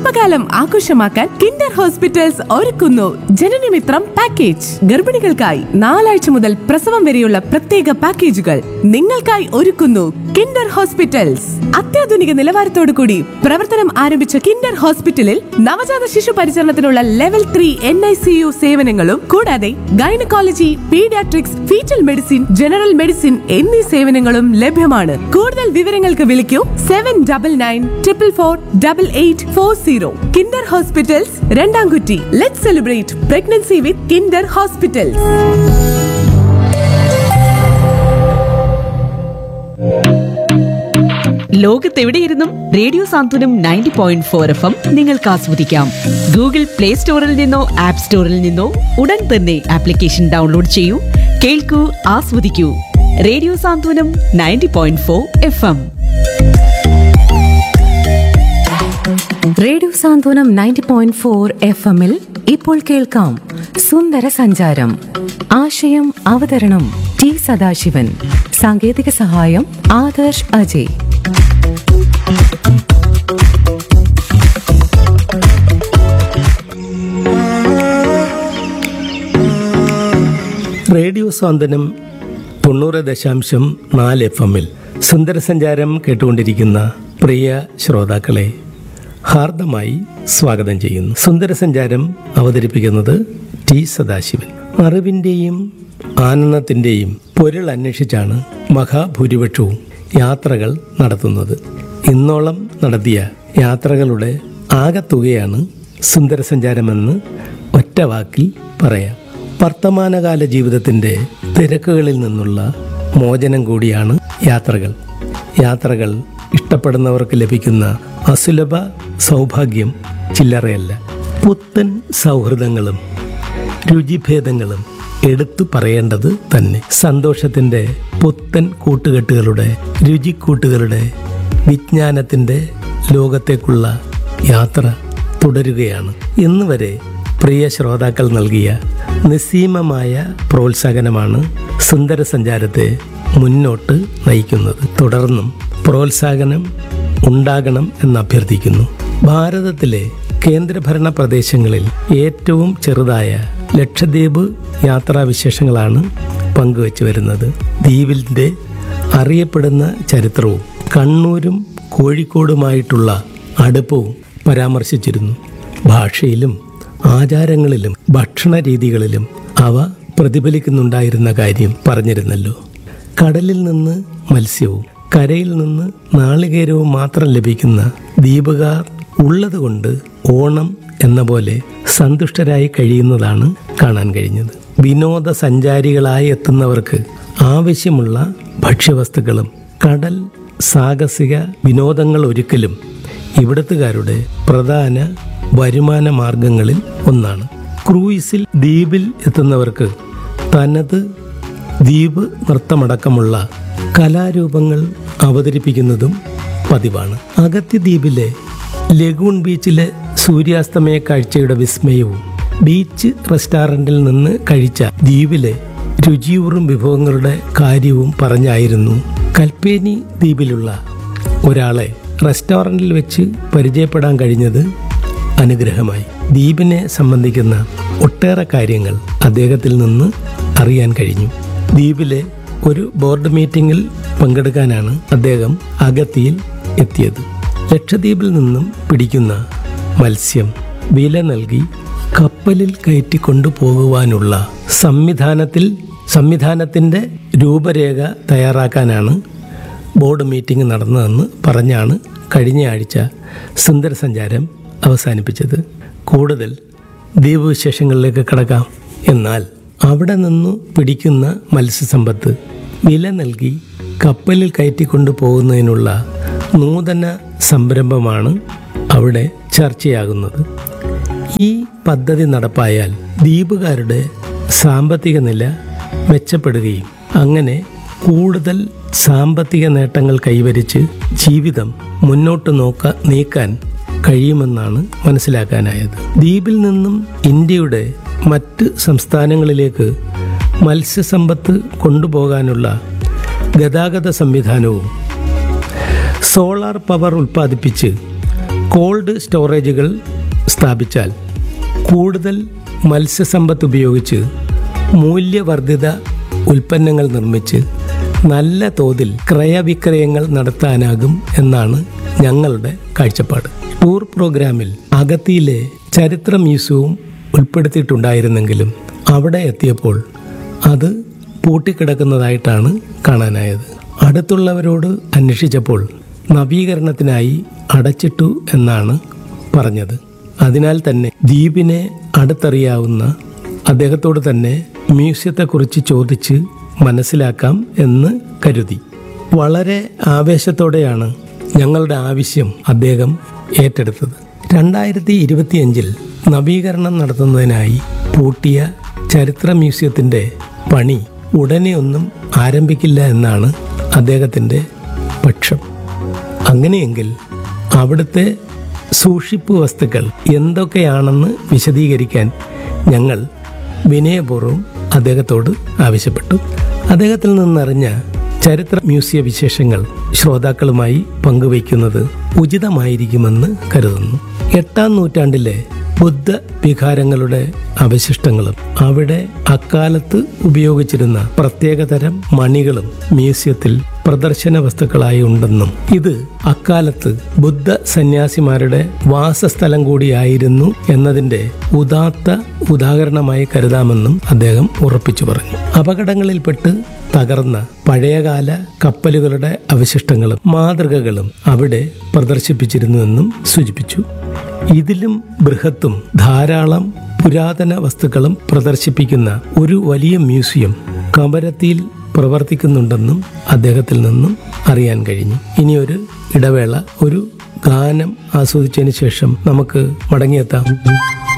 ഗർഭകാലം ആഘോഷമാക്കാൻ Kinder hospitals ഒരുക്കുന്നു ജനനമിത്രം പാക്കേജ് ഗർഭിണികൾക്കായി നാലാഴ്ച മുതൽ പ്രസവം വരെയുള്ള പ്രത്യേക പാക്കേജുകൾ നിങ്ങൾക്കായി ഒരുക്കുന്നു കിൻഡർ ഹോസ്പിറ്റൽസ് അത്യാധുനിക നിലവാരത്തോടു കൂടി പ്രവർത്തനം ആരംഭിച്ച കിൻഡർ ഹോസ്പിറ്റലിൽ നവജാത ശിശു പരിചരണത്തിനുള്ള level three N I C U സേവനങ്ങളും കൂടാതെ gynaecology paediatrics foetal medicine general medicine എന്നീ സേവനങ്ങളും ലഭ്യമാണ് കൂടുതൽ വിവരങ്ങൾക്ക് വിളിക്കൂ seven double nine triple four double eight four zero Kinder hospitals രണ്ടാംകുറ്റി let celebrate pregnancy with Kinder hospitals ലോകത്തെവിടെയിരുന്നും radio Santhwanam ninety point four F M നിങ്ങൾക്ക് ആസ്വദിക്കാം ഗൂഗിൾ പ്ലേ സ്റ്റോറിൽ നിന്നോ ആപ്പ് സ്റ്റോറിൽ നിന്നോ ഉടൻ തന്നെ ആപ്ലിക്കേഷൻ ഡൗൺലോഡ് ചെയ്യൂ കേൾക്കൂ ആസ്വദിക്കൂ radio Santhwanam ninety point four F M radio Santhwanam ninety point four F എമ്മിൽ ഇപ്പോൾ കേൾക്കാം സുന്ദര സഞ്ചാരം ആശയം അവതരണം ടി സദാശിവൻ സാങ്കേതിക സഹായം ആദർശ് അജയ് റേഡിയോ സ്വാന്തനം തൊണ്ണൂറ് ദശാംശം നാല് എഫ് എമ്മിൽ സുന്ദരസഞ്ചാരം കേട്ടുകൊണ്ടിരിക്കുന്ന പ്രിയ ശ്രോതാക്കളെ ഹാർദമായി സ്വാഗതം ചെയ്യുന്നു സുന്ദരസഞ്ചാരം അവതരിപ്പിക്കുന്നത് ടി സദാശിവൻ അറിവിൻ്റെയും ആനന്ദത്തിൻ്റെയും പൊരുൾ അന്വേഷിച്ചാണ് മഹാഭൂരിപക്ഷവും യാത്രകൾ നടത്തുന്നത് ഇന്നോളം നടത്തിയ യാത്രകളുടെ ആകത്തുകയാണ് സുന്ദരസഞ്ചാരമെന്ന് ഒറ്റ വാക്കിൽ പറയാം വർത്തമാനകാല ജീവിതത്തിൻ്റെ തിരക്കുകളിൽ നിന്നുള്ള മോചനം കൂടിയാണ് യാത്രകൾ യാത്രകൾ ഇഷ്ടപ്പെടുന്നവർക്ക് ലഭിക്കുന്ന അസുലഭ സൗഭാഗ്യം ചില്ലറയല്ല പുത്തൻ സൗഹൃദങ്ങളും രുചിഭേദങ്ങളും എടുത്തു പറയേണ്ടത് തന്നെ സന്തോഷത്തിൻ്റെ പുത്തൻ കൂട്ടുകെട്ടുകളുടെ രുചിക്കൂട്ടുകളുടെ വിജ്ഞാനത്തിൻ്റെ ലോകത്തേക്കുള്ള യാത്ര തുടരുകയാണ് ഇന്ന് വരെ പ്രിയ ശ്രോതാക്കൾ നൽകിയ നിസ്സീമമായ പ്രോത്സാഹനമാണ് സുന്ദര സഞ്ചാരത്തെ മുന്നോട്ട് നയിക്കുന്നത് തുടർന്നും പ്രോത്സാഹനം ഉണ്ടാകണം എന്ന് അഭ്യർത്ഥിക്കുന്നു ഭാരതത്തിലെ കേന്ദ്രഭരണ പ്രദേശങ്ങളിൽ ഏറ്റവും ചെറുതായ ലക്ഷദ്വീപ് യാത്രാവിശേഷങ്ങളാണ് പങ്കുവച്ചു വരുന്നത് ദ്വീപിൻ്റെ അറിയപ്പെടുന്ന ചരിത്രവും കണ്ണൂരും കോഴിക്കോടുമായിട്ടുള്ള അടുപ്പവും പരാമർശിച്ചിരുന്നു ഭാഷയിലും ആചാരങ്ങളിലും ഭക്ഷണ രീതികളിലും അവ പ്രതിഫലിക്കുന്നുണ്ടായിരുന്ന കാര്യം പറഞ്ഞിരുന്നല്ലോ കടലിൽ നിന്ന് മത്സ്യവും കരയിൽ നിന്ന് നാളികേരവും മാത്രം ലഭിക്കുന്ന ദ്വീപുകാർ ഉള്ളതുകൊണ്ട് ഓണം എന്ന പോലെ സന്തുഷ്ടരായി കഴിയുന്നതാണ് കാണാൻ കഴിഞ്ഞത് വിനോദസഞ്ചാരികളായി എത്തുന്നവർക്ക് ആവശ്യമുള്ള ഭക്ഷ്യവസ്തുക്കളും കടൽ സാഹസിക വിനോദങ്ങൾ ഒരിക്കലും ഇവിടത്തുകാരുടെ പ്രധാന വരുമാന മാർഗങ്ങളിൽ ഒന്നാണ് ക്രൂയിസിൽ ദ്വീപിൽ എത്തുന്നവർക്ക് തനത് ദ്വീപ് നൃത്തമടക്കമുള്ള കലാരൂപങ്ങൾ അവതരിപ്പിക്കുന്നതും പതിവാണ് അഗത്തി ദ്വീപിലെ ലഗൂൺ ബീച്ചിലെ സൂര്യാസ്തമയ കാഴ്ചയുടെ വിസ്മയവും ബീച്ച് റെസ്റ്റോറൻറ്റിൽ നിന്ന് കഴിച്ച ദ്വീപിലെ രുചിയൂറും വിഭവങ്ങളുടെ കാര്യവും പറഞ്ഞായിരുന്നു കൽപ്പേനി ദ്വീപിലുള്ള ഒരാളെ റെസ്റ്റോറൻറ്റിൽ വെച്ച് പരിചയപ്പെടാൻ കഴിഞ്ഞത് അനുഗ്രഹമായി ദ്വീപിനെ സംബന്ധിക്കുന്ന ഒട്ടേറെ കാര്യങ്ങൾ അദ്ദേഹത്തിൽ നിന്ന് അറിയാൻ കഴിഞ്ഞു ദ്വീപിലെ ഒരു ബോർഡ് മീറ്റിംഗിൽ പങ്കെടുക്കാനാണ് അദ്ദേഹം അഗത്തിയിൽ എത്തിയത് ലക്ഷദ്വീപിൽ നിന്നും പിടിക്കുന്ന മത്സ്യം വില നൽകി കപ്പലിൽ കയറ്റി കൊണ്ടുപോകുവാനുള്ള സംവിധാനത്തിൽ സംവിധാനത്തിൻ്റെ രൂപരേഖ തയ്യാറാക്കാനാണ് ബോർഡ് മീറ്റിംഗ് നടന്നതെന്ന് പറഞ്ഞാണ് കഴിഞ്ഞ ആഴ്ച സുന്ദര സഞ്ചാരം അവസാനിപ്പിച്ചത് കൂടുതൽ ദ്വീപ് വിശേഷങ്ങളിലേക്ക് കടക്കാം എന്നാൽ അവിടെ നിന്നു പിടിക്കുന്ന മത്സ്യസമ്പത്ത് വില നൽകി കപ്പലിൽ കയറ്റിക്കൊണ്ടു പോകുന്നതിനുള്ള നൂതന സംരംഭമാണ് അവിടെ ചർച്ചയാകുന്നത് ഈ പദ്ധതി നടപ്പായാൽ ദ്വീപുകാരുടെ സാമ്പത്തിക നില മെച്ചപ്പെടുകയും അങ്ങനെ കൂടുതൽ സാമ്പത്തിക നേട്ടങ്ങൾ കൈവരിച്ച് ജീവിതം മുന്നോട്ട് നോക്ക നീക്കാൻ കഴിയുമെന്നാണ് മനസ്സിലാക്കാനായത് ദ്വീപിൽ നിന്നും ഇന്ത്യയുടെ മറ്റ് സംസ്ഥാനങ്ങളിലേക്ക് മത്സ്യസമ്പത്ത് കൊണ്ടുപോകാനുള്ള ഗതാഗത സംവിധാനവും സോളാർ പവർ ഉൽപ്പാദിപ്പിച്ച് കോൾഡ് സ്റ്റോറേജുകൾ സ്ഥാപിച്ചാൽ കൂടുതൽ മത്സ്യസമ്പത്ത് ഉപയോഗിച്ച് മൂല്യവർദ്ധിത ഉൽപ്പന്നങ്ങൾ നിർമ്മിച്ച് നല്ല തോതിൽ ക്രയവിക്രയങ്ങൾ നടത്താനാകും എന്നാണ് ഞങ്ങളുടെ കാഴ്ചപ്പാട് ടൂർ പ്രോഗ്രാമിൽ അഗത്തിയിലെ ചരിത്ര മ്യൂസിയവും ഉൾപ്പെടുത്തിയിട്ടുണ്ടായിരുന്നെങ്കിലും അവിടെ എത്തിയപ്പോൾ അത് പൂട്ടിക്കിടക്കുന്നതായിട്ടാണ് കാണാനായത് അടുത്തുള്ളവരോട് അന്വേഷിച്ചപ്പോൾ നവീകരണത്തിനായി അടച്ചിട്ടു എന്നാണ് പറഞ്ഞത് അതിനാൽ തന്നെ ദ്വീപിനെ അടുത്തറിയാവുന്ന അദ്ദേഹത്തോട് തന്നെ മ്യൂസിയത്തെക്കുറിച്ച് ചോദിച്ച് മനസ്സിലാക്കാം എന്ന് കരുതി വളരെ ആവേശത്തോടെയാണ് ഞങ്ങളുടെ ആവശ്യം അദ്ദേഹം ഏറ്റെടുത്തത് രണ്ടായിരത്തി ഇരുപത്തിയഞ്ചിൽ നവീകരണം നടത്തുന്നതിനായി പൂട്ടിയ ചരിത്ര മ്യൂസിയത്തിൻ്റെ പണി ഉടനെ ഒന്നും ആരംഭിക്കില്ല എന്നാണ് അദ്ദേഹത്തിൻ്റെ പക്ഷം അങ്ങനെയെങ്കിൽ അവിടുത്തെ സൂക്ഷിപ്പ് വസ്തുക്കൾ എന്തൊക്കെയാണെന്ന് വിശദീകരിക്കാൻ ഞങ്ങൾ വിനയപൂർവ്വം അദ്ദേഹത്തോട് ആവശ്യപ്പെട്ടു അദ്ദേഹത്തിൽ നിന്നറിഞ്ഞ ചരിത്ര മ്യൂസിയ വിശേഷങ്ങൾ ശ്രോതാക്കളുമായി പങ്കുവയ്ക്കുന്നത് ഉചിതമായിരിക്കുമെന്ന് കരുതുന്നു എട്ടാം നൂറ്റാണ്ടിലെ ബുദ്ധ വികാരങ്ങളുടെ അവശിഷ്ടങ്ങളും അവിടെ അക്കാലത്ത് ഉപയോഗിച്ചിരുന്ന പ്രത്യേകതരം മണികളും മ്യൂസിയത്തിൽ പ്രദർശന വസ്തുക്കളായി ഉണ്ടെന്നും ഇത് അക്കാലത്ത് ബുദ്ധ സന്യാസിമാരുടെ വാസസ്ഥലം കൂടിയായിരുന്നു എന്നതിന്റെ ഉദാത്ത ഉദാഹരണമായി കരുതാമെന്നും അദ്ദേഹം ഉറപ്പിച്ചു പറഞ്ഞു അപകടങ്ങളിൽപ്പെട്ട് തകർന്ന പഴയകാല കപ്പലുകളുടെ അവശിഷ്ടങ്ങളും മാതൃകകളും അവിടെ പ്രദർശിപ്പിച്ചിരുന്നുവെന്നും സൂചിപ്പിച്ചു ഇതിലും ബൃഹത്തും ധാരാളം പുരാതന വസ്തുക്കളും പ്രദർശിപ്പിക്കുന്ന ഒരു വലിയ മ്യൂസിയം കമരത്തിയിൽ പ്രവർത്തിക്കുന്നുണ്ടെന്നും അദ്ദേഹത്തിൽ നിന്നും അറിയാൻ കഴിഞ്ഞു ഇനിയൊരു ഇടവേള ഒരു ഗാനം ആസ്വദിച്ചതിന് ശേഷം നമുക്ക് മടങ്ങിയെത്താം